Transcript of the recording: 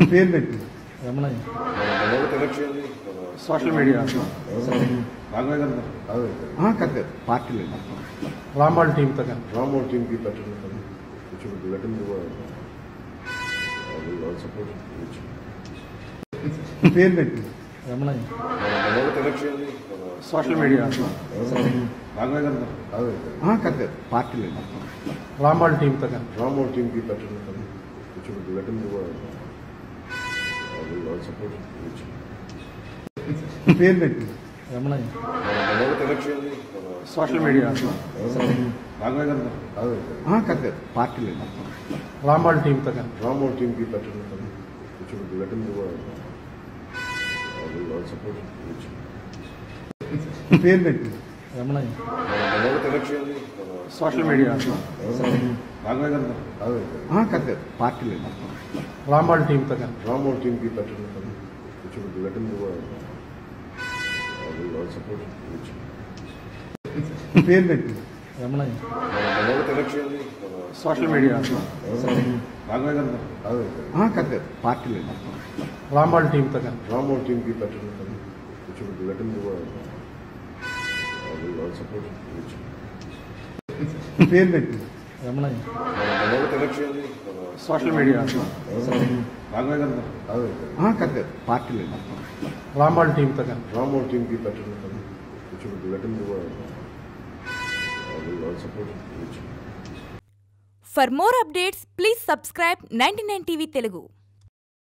పేరు పెట్టి Ramanaiah social media Raghavayya గారు రాఘవయ్య గారు కాదు కాదు పార్టీలో రాంబాల్ టీంతో కానీ రామ్మోహన్ టీంకి పెట్టండి కదా కొంచెం లెట్ హిమ్ సపోర్ట్ పేరు పెట్టి రమణయ్య సోషల్ మీడియా రాఘవయ్య గారు రాఘవయ్య గారు కాదు కాదు పార్టీలో రాంబాల్ టీంతో కానీ రామ్మోహన్ టీంకి పెట్టండి కదా కొంచెం లెట్ హిమ్ సపోర్ట్ పేరు పెట్టి రమణయ్య సోషల్ మీడియా రాఘవయ్య గారు రాఘవయ్య గారు కాదు కాదు పార్టీలో రాంబాల్ టీంతో కానీ రామ్మోహన్ టీంకి పెట్టండి కదా కొంచెం లెట్ హిమ్ సపోర్ట్ పేరు పెట్టి రమణయ్య సోషల్ మీడియా రాఘవయ్య గారు రాఘవయ్య గారు కాదు కాదు పార్టీలో రాంబాల్ టీంతో కానీ రామ్మోహన్ టీంకి పెట్టండి కదా కొంచెం లెట్ హిమ్ సపోర్ట్ పేరు పెట్టి రమణయ్య సోషల్ మీడియా రాఘవయ్య గారు రాఘవయ్య గారు కాదు కాదు పార్టీలో రాంబాల్ టీంతో కానీ రామ్మోహన్ టీంకి పెట్టండి కదా కొంచెం లెట్ హిమ్ సపోర్ట్ పేరు పెట్టి రమణయ్య సోషల్ మీడియా రాఘవయ్య గారు రాఘవయ్య గారు కాదు కాదు పార్టీలో రాంబాల్ టీంతో కానీ రామ్మోహన్ టీంకి పెట్టండి కదా కొంచెం let him support For more updates, please subscribe 99 TV Telugu.